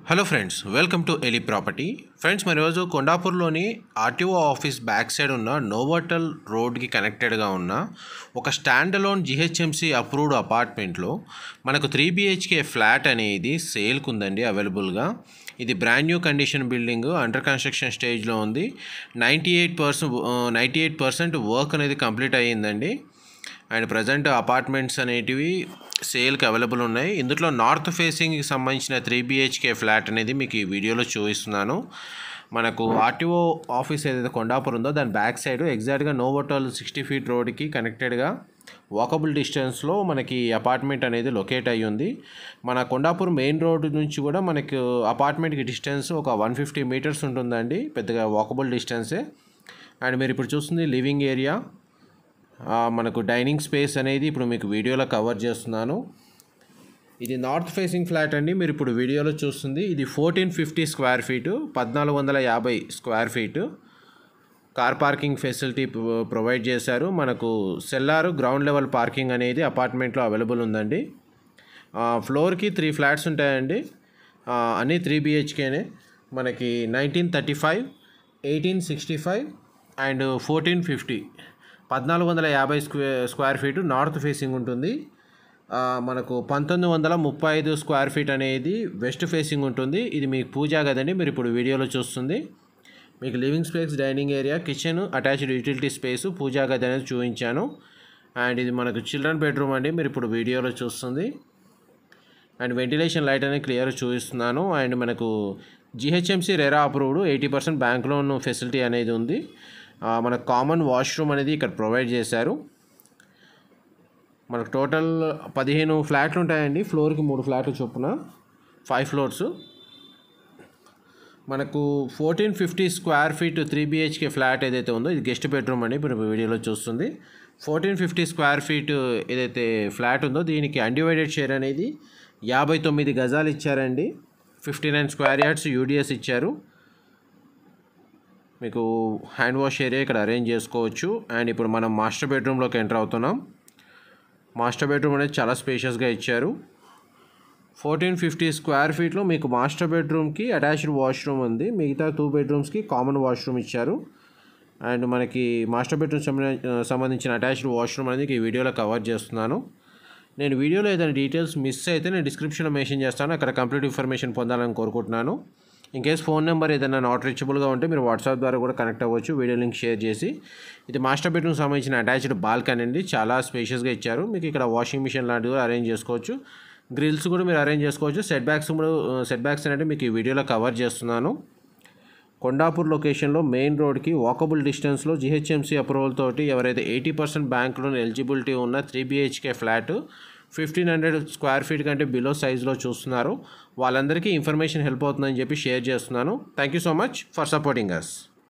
hello friends welcome to Eli property friends మరి రోజు కొండాపూర్లోని ఆర్టీఓ ఆఫీస్ బ్యాక్ సైడ్ ఉన్న నోవోటల్ రోడ్కి కనెక్టెడ్గా ఉన్న ఒక స్టాండ్ అలోన్ జిహెచ్ఎంసీ అప్రూవ్డ్ అపార్ట్మెంట్లో మనకు త్రీ బిహెచ్కే ఫ్లాట్ అనేది సేల్కి ఉందండి అవైలబుల్గా ఇది brand new condition building under construction స్టేజ్లో ఉంది ninety eight percent ninety eight percent work అనేది కంప్లీట్ అయ్యిందండి అండ్ ప్రజెంట్ అపార్ట్మెంట్స్ అనేటివి సేల్కి అవైలబుల్ ఉన్నాయి ఇందులో నార్త్ ఫేసింగ్కి సంబంధించిన త్రీ బిహెచ్కే ఫ్లాట్ అనేది మీకు ఈ వీడియోలో చూపిస్తున్నాను మనకు ఆర్టీఓ ఆఫీస్ ఏదైతే కొండాపూర్ ఉందో దాని బ్యాక్ సైడ్ ఎగ్జాక్ట్గా నోవోటల్ సిక్స్టీ ఫీట్ రోడ్కి కనెక్టెడ్గా వాకబుల్ డిస్టెన్స్లో మనకి అపార్ట్మెంట్ అనేది లొకేట్ అయ్యి ఉంది మన కొండాపూర్ మెయిన్ రోడ్ నుంచి కూడా మనకు అపార్ట్మెంట్కి డిస్టెన్స్ ఒక వన్ ఫిఫ్టీ మీటర్స్ ఉంటుందండి పెద్దగా వాకబుల్ డిస్టెన్సే అండ్ మీరు ఇప్పుడు చూస్తుంది లివింగ్ ఏరియా ఆ, మనకు డైనింగ్ స్పేస్ అనేది ఇప్పుడు మీకు వీడియోలో కవర్ చేస్తున్నాను ఇది నార్త్ ఫేసింగ్ ఫ్లాట్ అండి మీరు ఇప్పుడు వీడియోలో చూస్తుంది ఇది ఫోర్టీన్ ఫిఫ్టీ స్క్వేర్ ఫీటు పద్నాలుగు వందల యాభై square feet car parking facility ప్రొ- ప్రొవైడ్ చేశారు మనకు సెల్లారు గ్రౌండ్ లెవెల్ పార్కింగ్ అనేది అపార్ట్మెంట్లో అవైలబుల్ ఉందండి ఆ, ఫ్లోర్కి త్రీ ఫ్లాట్స్ ఉంటాయండి ఆ, అన్నీ త్రీ బిహెచ్కేనే మనకి nineteen thirty five eighteen sixty five and fourteen fifty పద్నాలుగు వందల యాభై స్క్వే స్క్వేర్ ఫీట్ నార్త్ ఫేసింగ్ ఉంటుంది ఆ, మనకు పంతొమ్మిది వందల ముప్పై ఐదు స్క్వేర్ ఫీట్ అనేది వెస్ట్ ఫేసింగ్ ఉంటుంది ఇది మీకు పూజా గదండి మీరు ఇప్పుడు వీడియోలో చూస్తుంది మీకు living space dining area kitchen attached utility space puja గది అనేది చూపించాను అండ్ ఇది మనకు చిల్డ్రన్ బెడ్రూమ్ అండి మీరు ఇప్పుడు వీడియోలో చూస్తుంది అండ్ వెంటిలేషన్ లైట్ అనేది క్లియర్ చూపిస్తున్నాను అండ్ మనకు GHMC RERA approved eighty percent bank loan facility అనేది ఉంది ఆ, మనకు కామన్ వాష్రూమ్ అనేది ఇక్కడ ప్రొవైడ్ చేశారు మనకు టోటల్ పదిహేను ఫ్లాట్లు ఉంటాయండి ఫ్లోర్కి మూడు ఫ్లాట్లు చొప్పున ఫైవ్ ఫ్లోర్స్ మనకు fourteen fifty square feet three BHK flat ఏదైతే ఉందో ఇది గెస్ట్ బెడ్రూమ్ అండి ఇప్పుడు వీడియోలో చూస్తుంది ఫోర్టీన్ ఫిఫ్టీ స్క్వేర్ ఫీట్ ఏదైతే ఫ్లాట్ ఉందో దీనికి అన్డివైడెడ్ షేర్ అనేది యాభై తొమ్మిది గజాలు ఇచ్చారండి fifty nine square yards UDS ఇచ్చారు మీకు హ్యాండ్ వాష్ ఏరియా ఇక్కడ అరేంజ్ చేసుకోవచ్చు అండ్ ఇప్పుడు మనం మాస్టర్ బెడ్రూమ్లోకి ఎంటర్ అవుతున్నాం మాస్టర్ బెడ్రూమ్ అనేది చాలా స్పేషియస్గా ఇచ్చారు ఫోర్టీన్ ఫిఫ్టీ స్క్వేర్ ఫీట్లో మీకు మాస్టర్ బెడ్రూమ్కి అటాచ్డ్ వాష్రూమ్ ఉంది మిగతా టూ బెడ్రూమ్స్కి కామన్ వాష్రూమ్ ఇచ్చారు అండ్ మనకి మాస్టర్ బెడ్రూమ్ సంబంధించిన సంబంధించిన అటాచ్డ్ వాష్రూమ్ అనేది ఈ వీడియోలో కవర్ చేస్తున్నాను నేను వీడియోలో ఏదైనా డీటెయిల్స్ మిస్ అయితే నేను డిస్క్రిప్షన్లో మెన్షన్ చేస్తాను అక్కడ కంప్లీట్ ఇన్ఫర్మేషన్ పొందాలని కోరుకుంటున్నాను ఇన్ కేస్ ఫోన్ నెంబర్ ఏదైనా నాట్ రీచబుల్గా ఉంటే మీరు వాట్సాప్ ద్వారా కూడా కనెక్ట్ అవ్వచ్చు వీడియో లింక్ షేర్ చేసి ఇది మాస్టర్ బెడ్రూమ్ సంబంధించిన అటాచ్డ్ బాల్కనీ అండి చాలా స్పేషియస్గా ఇచ్చారు మీకు ఇక్కడ వాషింగ్ మిషన్ లాంటివి కూడా అరేంజ్ చేసుకోవచ్చు గ్రిల్స్ కూడా మీరు అరేంజ్ చేసుకోవచ్చు సెట్ బ్యాక్స్ కూడా సెట్ బ్యాక్స్ అనేది మీకు ఈ వీడియోలో కవర్ చేస్తున్నాను కొండాపూర్ లొకేషన్లో మెయిన్ రోడ్కి వాకబుల్ డిస్టెన్స్లో జిహెచ్ఎంసీ అప్రూవల్ తోటి ఎవరైతే eighty percent bank loan eligibility ఉన్న three BHK flat fifteen hundred square feet కంటే బిలో సైజులో చూస్తున్నారు వాళ్ళందరికీ ఇన్ఫర్మేషన్ హెల్ప్ అవుతుందని చెప్పి షేర్ చేస్తున్నాను thank you so much for supporting us